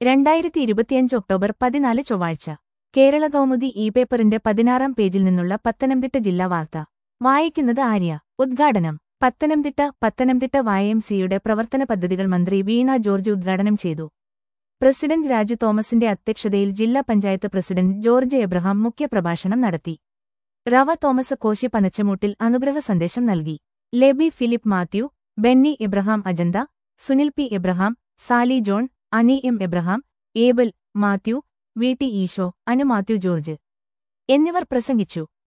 രണ്ടായിരത്തി ഇരുപത്തിയഞ്ച് ഒക്ടോബർ പതിനാല് ചൊവ്വാഴ്ച കേരള കൗമുദി ഇ പേപ്പറിന്റെ പതിനാറാം പേജിൽ നിന്നുള്ള പത്തനംതിട്ട ജില്ലാ വാർത്ത വായിക്കുന്നത് ആര്യ ഉദ്ഘാടനം പത്തനംതിട്ട പത്തനംതിട്ട വായം സിയുടെ പ്രവർത്തന പദ്ധതികൾ മന്ത്രി വീണ ജോർജ് ഉദ്ഘാടനം ചെയ്തു പ്രസിഡന്റ് രാജു തോമസിന്റെ അധ്യക്ഷതയിൽ ജില്ലാ പഞ്ചായത്ത് പ്രസിഡന്റ് ജോർജ് എബ്രഹാം മുഖ്യപ്രഭാഷണം നടത്തി റവ തോമസ് കോശി പനച്ചമൂട്ടിൽ അനുഗ്രഹ സന്ദേശം നൽകി Leby Philip Mathew Benny Abraham Ajantha Sunil P Abraham Sally John Ani M Abraham Abel Mathew V T Eesho Anu Mathew George എന്നിവർ പ്രസംഗിച്ചു